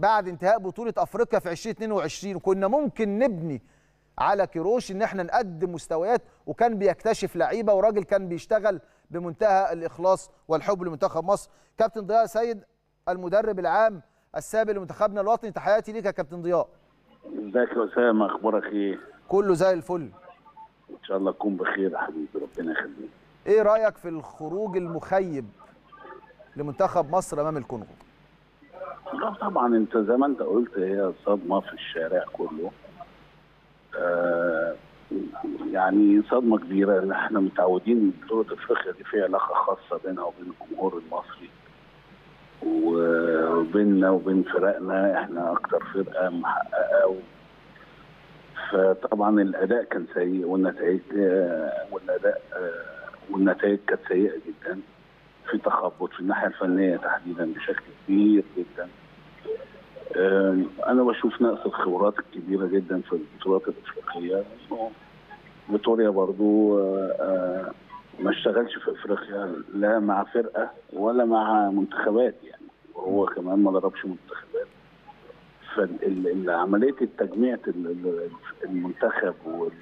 بعد انتهاء بطوله افريقيا في 2022 وكنا ممكن نبني على كيروش ان احنا نقدم مستويات وكان بيكتشف لعيبه وراجل كان بيشتغل بمنتهى الاخلاص والحب لمنتخب مصر كابتن ضياء سيد المدرب العام السابق لمنتخبنا الوطني تحياتي ليك يا كابتن ضياء ازيك يا اسامه اخبارك ايه كله زي الفل ان شاء الله تكون بخير يا حبيبي ربنا يخليك ايه رايك في الخروج المخيب لمنتخب مصر امام الكونغو لا طبعا انت زي ما انت قلت هي صدمه في الشارع كله آه يعني صدمه كبيره ان احنا متعودين بطوله افريقيا دي فيها علاقه خاصه بينها وبين الجمهور المصري وبيننا وبين فرقنا احنا اكتر فرقه محققه و... فطبعا الاداء كان سيء والنتائج آه والاداء آه والنتائج كانت سيئه جدا في تخبط في الناحيه الفنيه تحديدا بشكل كبير جدا انا بشوف نقص الخبرات الكبيره جدا في البطولات الافريقيه فيتوريا برضو ما اشتغلش في افريقيا لا مع فرقه ولا مع منتخبات يعني وهو كمان ما ضربش منتخبات فعمليه التجميع المنتخب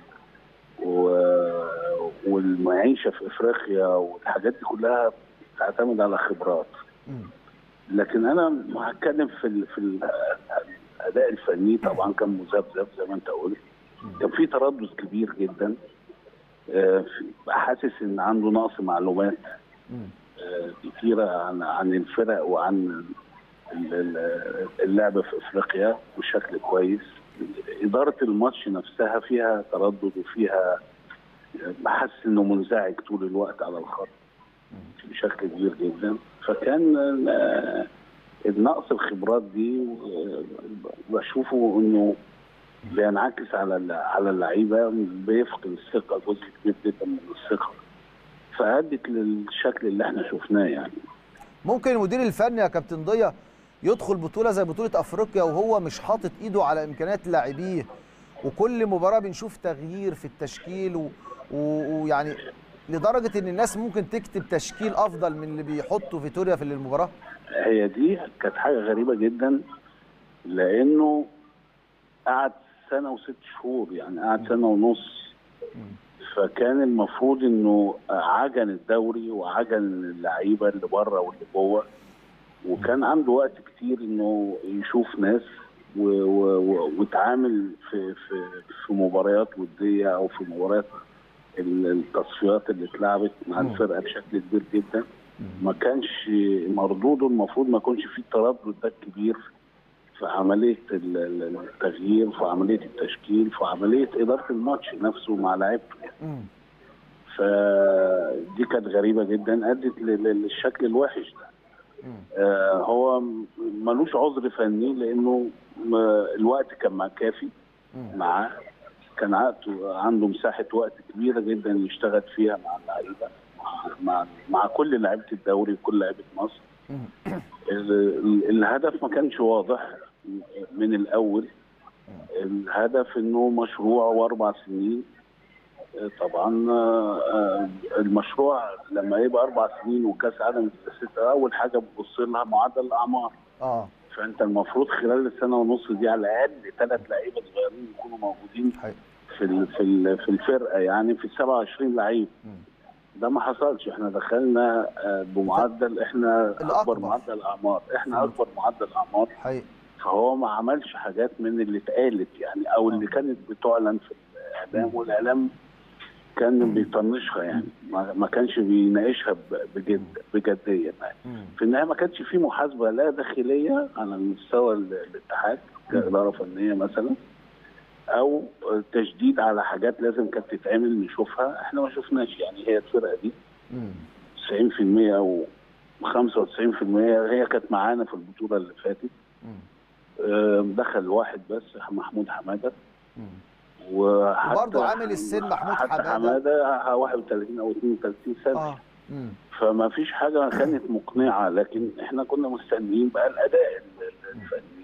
والمعيشه في افريقيا والحاجات دي كلها تعتمد على خبرات لكن انا هتكلم في ال في الاداء الفني طبعا كان مذبذب زي ما انت قلت كان في تردد كبير جدا حاسس ان عنده نقص معلومات كثيره عن عن الفرق وعن اللعب في افريقيا بشكل كويس اداره الماتش نفسها فيها تردد وفيها بحس انه منزعج طول الوقت على الخط بشكل كبير جدا فكان النقص الخبرات دي بشوفه انه بينعكس على على اللعيبه بيفقد الثقه جزء كبير جدا من الثقه فادت للشكل اللي احنا شفناه يعني ممكن المدير الفني يا كابتن ضياء يدخل بطوله زي بطوله افريقيا وهو مش حاطط ايده على امكانيات لاعبيه وكل مباراه بنشوف تغيير في التشكيل ويعني لدرجه ان الناس ممكن تكتب تشكيل افضل من اللي بيحطه فيتوريا في المباراه هي دي كانت حاجه غريبه جدا لانه قعد سنه وست شهور يعني قعد سنه ونص فكان المفروض انه عجن الدوري وعجن اللعيبه اللي بره واللي جوه وكان عنده وقت كتير انه يشوف ناس ويتعامل في في في مباريات وديه او في مباريات التصفيات اللي اتلعبت مع الفرقه بشكل كبير جدا ما كانش مردوده المفروض ما يكونش فيه التردد ده الكبير في عمليه التغيير في عمليه التشكيل في عمليه اداره الماتش نفسه مع لعيبته يعني. فدي كانت غريبه جدا ادت للشكل الوحش ده آه هو ملوش عذر فني لانه الوقت كان كافي معاه كان عنده مساحه وقت كبيره جدا يشتغل فيها مع اللعيبه مع مع كل لعيبه الدوري وكل لعيبه مصر الهدف ما كانش واضح من الاول الهدف انه مشروع واربع سنين طبعا المشروع لما يبقى اربع سنين وكاس عالم ستة اول حاجه بتبص لها معدل الاعمار اه فانت المفروض خلال السنه ونص دي على الاقل ثلاث لعيبه صغيرين يكونوا موجودين حي. في في في الفرقه يعني في 27 لعيب ده ما حصلش احنا دخلنا بمعدل احنا اكبر معدل اعمار احنا اكبر معدل اعمار حقيقي فهو ما عملش حاجات من اللي اتقالت يعني او اللي كانت بتعلن في الاعلام والاعلام كان بيطنشها يعني ما كانش بيناقشها بجد بجديه يعني. في النهايه ما كانش في محاسبه لا داخليه على مستوى الاتحاد كاداره فنيه مثلا او تشديد على حاجات لازم كانت تتعمل نشوفها احنا ما شفناش يعني هي الفرقه دي 90% او 95% هي كانت معانا في البطوله اللي فاتت دخل واحد بس محمود حماده وحتى برضه عامل السن محمود حماده حماده 31 او 32 سنه آه. فما فيش حاجه كانت مقنعه لكن احنا كنا مستنيين بقى الاداء الفني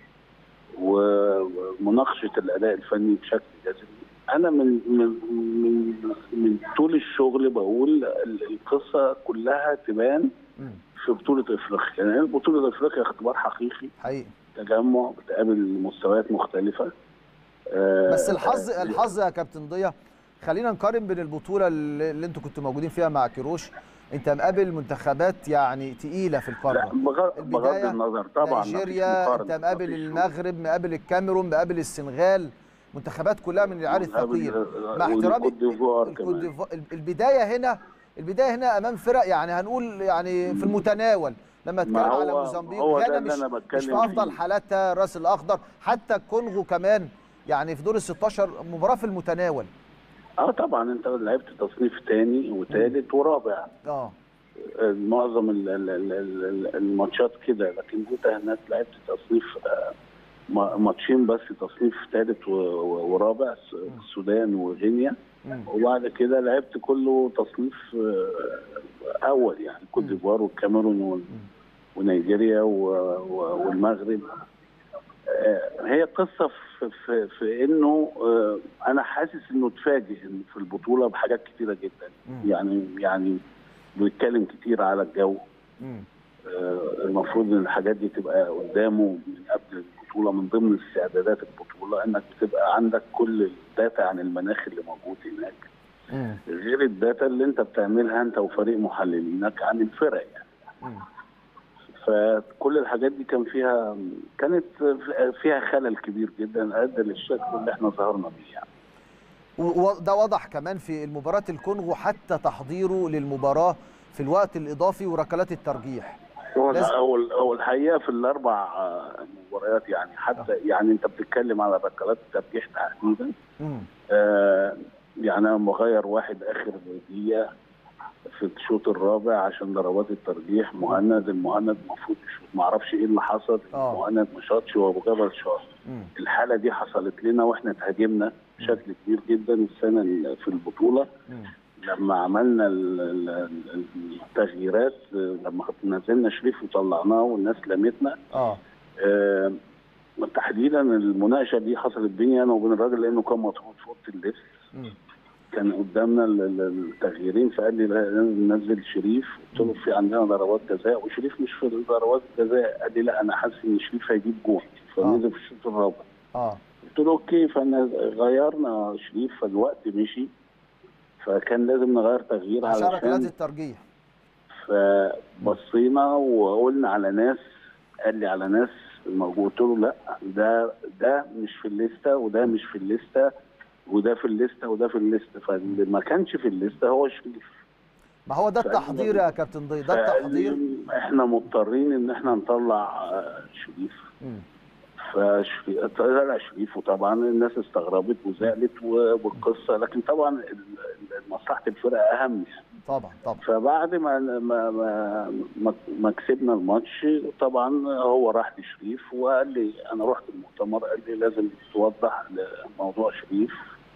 ومناقشه الاداء الفني بشكل جذري انا من من من من طول الشغل بقول القصه كلها تبان في بطوله افريقيا يعني بطوله افريقيا اختبار حقيقي حقيقي تجمع بتقابل مستويات مختلفه آه، بس الحظ آه، الحظ يا كابتن ضياء خلينا نقارن بين البطوله اللي اللي انتوا كنتوا موجودين فيها مع كيروش انت مقابل منتخبات يعني تقيله في لا القاره بغض بغض البداية النظر طبعا مفيش نيجيريا مقارنة، انت مقابل مفيش المغرب مقابل الكاميرون مقابل السنغال منتخبات كلها من العيار الثقيل مقابل- مع احترامي والكوت ديفوار الكوت كمان. ديفوار- البدايه هنا البدايه هنا امام فرق يعني هنقول يعني في المتناول لما اتكلم ما على هو- موزمبيق هو ده غانا اللي مش أنا مش بتكلم في افضل فيه. حالاتها الراس الاخضر حتى الكونغو كمان يعني في دور ال 16 مباراه في المتناول اه طبعا انت لعبت تصنيف ثاني وثالث ورابع اه آه، معظم ال- ال- ال- ال- الماتشات كده لكن انت هناك لعبت تصنيف آه، ما- ماتشين بس تصنيف ثالث و- و- ورابع الس- السودان وغينيا مم. وبعد كده لعبت كله تصنيف آه، اول يعني كوت ديفوار والكاميرون وال- ونيجيريا و- و- والمغرب آه، هي قصه في, في, في انه آه، انا حاسس انه اتفاجئ في البطوله بحاجات كتيره جدا مم. يعني يعني بيتكلم كتير على الجو مم. آه، المفروض ان الحاجات دي تبقى قدامه من قبل البطوله من ضمن استعدادات البطوله انك بتبقى عندك كل الداتا عن المناخ اللي موجود هناك مم. غير الداتا اللي انت بتعملها انت وفريق محللينك عن الفرق يعني مم. فكل الحاجات دي كان فيها كانت فيها خلل كبير جدا ادى للشكل اللي احنا ظهرنا بيه يعني. وده وضح كمان في المباراة الكونغو حتى تحضيره للمباراة في الوقت الإضافي وركلات الترجيح هو لازم- هو هو الحقيقه في الاربع آه، مباريات يعني حتى يعني انت بتتكلم على ركلات الترجيح تحديدا مم. آه، يعني انا مغير واحد اخر دقيقه في الشوط الرابع عشان ضربات الترجيح مهند المهند المفروض يشوط ما اعرفش ايه اللي حصل آه. مهند ما شاطش وابو جبل شاط مم. الحاله دي حصلت لنا واحنا اتهاجمنا بشكل كبير جدا السنه ال- في البطوله مم. لما عملنا ال- ال- ال- التغييرات آه، لما نزلنا شريف وطلعناه والناس لمتنا اه آه، تحديدا المناقشه دي حصلت بيني انا وبين الراجل لانه كان مطرود في اوضه اللبس مم. كان قدامنا ال- ال- التغييرين فقال لي لا، لازم ننزل شريف قلت له في عندنا ضربات جزاء وشريف مش في ضربات الجزاء قال لي لا انا حاسس ان شريف هيجيب جول فنزل في الشوط الرابع اه قلت له اوكي فغيرنا شريف فالوقت مشي فكان لازم نغير تغيير عشان ركلات علشان الترجيح فبصينا وقلنا على ناس قال لي على ناس موجود قلت له لا ده ده مش في الليسته وده مش في الليسته وده في الليسته وده في الليسته فاللي ما كانش في الليسته هو شريف ما هو ده فأنا التحضير يا كابتن ضي ده فقال التحضير لي احنا مضطرين ان احنا نطلع آه، شريف مم. فشريف طلع شريف وطبعا الناس استغربت وزعلت و- والقصه لكن طبعا ال- ال- مصلحه الفرقه اهم يعني طبعا طبعا فبعد ما ما ما, ما, ما كسبنا الماتش طبعا هو راح لشريف وقال لي انا رحت المؤتمر قال لي لازم توضح موضوع شريف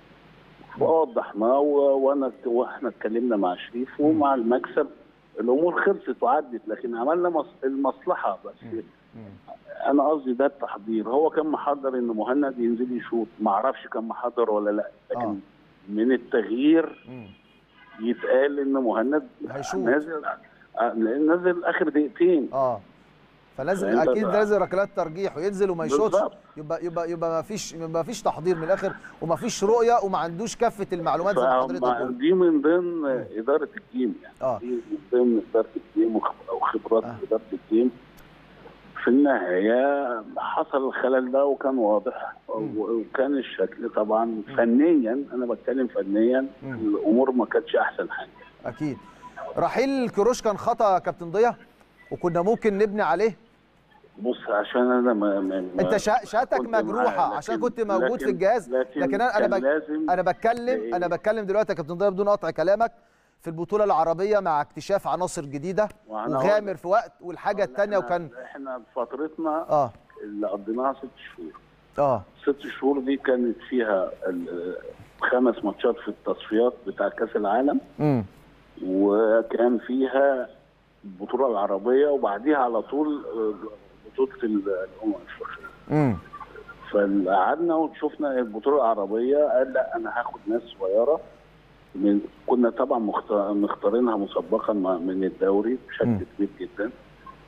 ووضحناه و- وانا واحنا اتكلمنا مع شريف ومع المكسب الامور خلصت وعدت لكن عملنا مص- المصلحه بس مم. انا قصدي ده التحضير هو كان محضر ان مهند ينزل يشوط ما اعرفش كان محضر ولا لا لكن آه. من التغيير مم. يتقال ان مهند هيشوط. نازل آه، نازل اخر دقيقتين اه فلازم فأنت اكيد بقى- لازم ركلات ترجيح وينزل وما يشوطش بالظبط. يبقى يبقى يبقى ما فيش ما فيش تحضير من الاخر وما فيش رؤيه وما عندوش كافه المعلومات زي ما حضرتك فما- قلت دي من ضمن اداره الجيم يعني آه. دي من ضمن اداره الجيم وخ- او خبرات آه. اداره الجيم في النهايه حصل الخلل ده وكان واضح مم. وكان الشكل طبعا فنيا انا بتكلم فنيا مم. الامور ما كانتش احسن حاجه اكيد رحيل كروش كان خطا يا كابتن ضياء وكنا ممكن نبني عليه بص عشان انا ما ما ما- انت شا- شهادتك كنت معاه، مجروحه لكن- عشان كنت موجود لكن- في الجهاز لكن, لكن انا انا كان بك- لازم انا بتكلم انا بتكلم دلوقتي يا كابتن ضياء بدون قطع كلامك في البطوله العربيه مع اكتشاف عناصر جديده وأنا وغامر هقول- في وقت والحاجه الثانيه إحنا- وكان احنا فترتنا اه اللي قضيناها ست شهور اه ست شهور دي كانت فيها ال- خمس ماتشات في التصفيات بتاع كاس العالم امم وكان فيها البطوله العربيه وبعديها على طول آه، بطوله ال- الامم الافريقيه امم فقعدنا وشفنا البطوله العربيه قال لا انا هاخد ناس صغيره من كنا طبعا مخت- مختارينها مسبقا مع- من الدوري مم. بشكل كبير جدا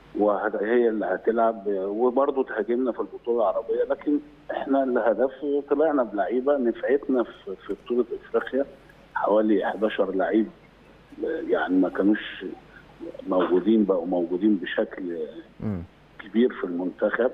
وهي اللي هتلعب وبرضه تهاجمنا في البطوله العربيه لكن احنا الهدف طلعنا بلعيبه نفعتنا في في بطوله افريقيا حوالي 11 لعيب يعني ما كانوش موجودين بقوا موجودين بشكل مم. كبير في المنتخب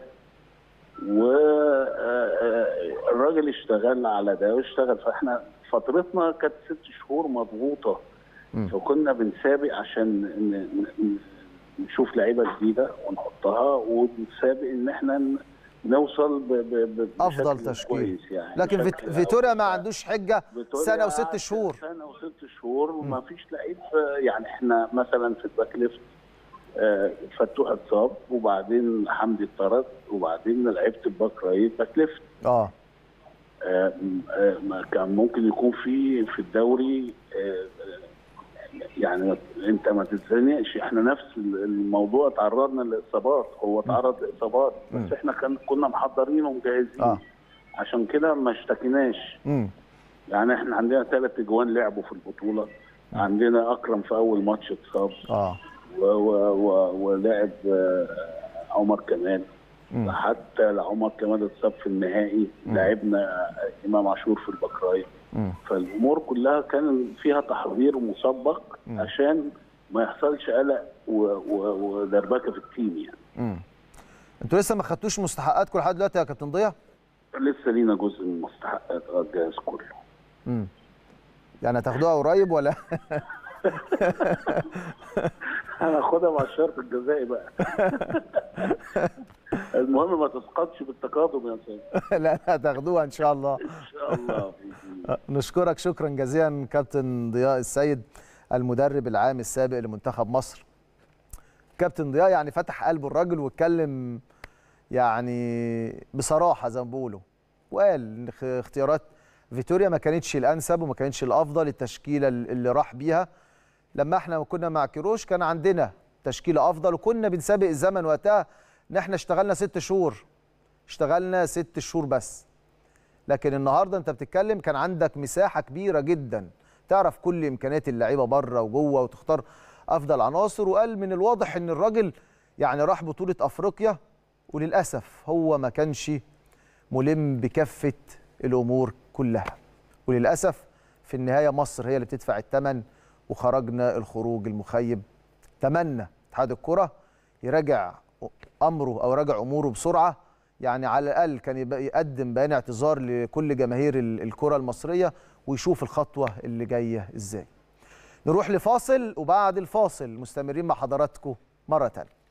والراجل اشتغل على ده واشتغل فاحنا فترتنا كانت ست شهور مضغوطه مم. فكنا بنسابق عشان ن- ن- نشوف لعيبه جديده ونحطها ونسابق ان احنا ن- نوصل ب ب ب افضل بشكل تشكيل كويس يعني لكن بشكل فيت- فيتوريا ما أفضل. عندوش حجه فيتوريا سنه وست قعد شهور سنه وست شهور وما فيش لعيب يعني احنا مثلا في الباك ليفت آه، فتوح اتصاب وبعدين حمدي اتطرد وبعدين لعبت الباك رايت باك ليفت اه آه، م- آه، ما كان ممكن يكون في في الدوري آه، يعني انت ما تتزنقش احنا نفس الموضوع تعرضنا لاصابات هو تعرض لاصابات بس احنا كان كنا محضرين ومجهزين آه. عشان كده ما اشتكيناش امم يعني احنا عندنا ثلاث اجوان لعبوا في البطوله عندنا اكرم في اول ماتش اتصاب اه و- و- و- ولعب آه، عمر كمال مم. حتى عمر كمال اتصاب في النهائي لعبنا امام عاشور في البكراي مم. فالامور كلها كان فيها تحضير مسبق عشان ما يحصلش قلق و- و- ودربكه في التيم يعني امم انتوا لسه ما خدتوش مستحقاتكم لحد دلوقتي يا كابتن ضياء لسه لينا جزء من مستحقات الجهاز كله امم يعني هتاخدوها قريب ولا هناخدها مع الشرط الجزائي بقى المهم ما تسقطش بالتقادم يا سيدي لا هتاخدوها ان شاء الله ان شاء الله نشكرك شكرا جزيلا كابتن ضياء السيد المدرب العام السابق لمنتخب مصر كابتن ضياء يعني فتح قلبه الراجل واتكلم يعني بصراحه زي ما بيقولوا وقال ان اخ- اختيارات فيتوريا ما كانتش الانسب وما كانتش الافضل التشكيله اللي راح بيها لما احنا كنا مع كيروش كان عندنا تشكيله افضل وكنا بنسابق الزمن وقتها ان احنا اشتغلنا ست شهور اشتغلنا ست شهور بس لكن النهارده انت بتتكلم كان عندك مساحه كبيره جدا تعرف كل امكانيات اللعيبه بره وجوه وتختار افضل عناصر وقال من الواضح ان الراجل يعني راح بطوله افريقيا وللاسف هو ما كانش ملم بكافه الامور كلها وللاسف في النهايه مصر هي اللي بتدفع الثمن وخرجنا الخروج المخيب تمنى اتحاد الكره يراجع امره او يراجع اموره بسرعه يعني على الاقل كان يبقى يقدم بيان اعتذار لكل جماهير ال- الكره المصريه ويشوف الخطوه اللي جايه ازاي نروح لفاصل وبعد الفاصل مستمرين مع حضراتكم مره تانية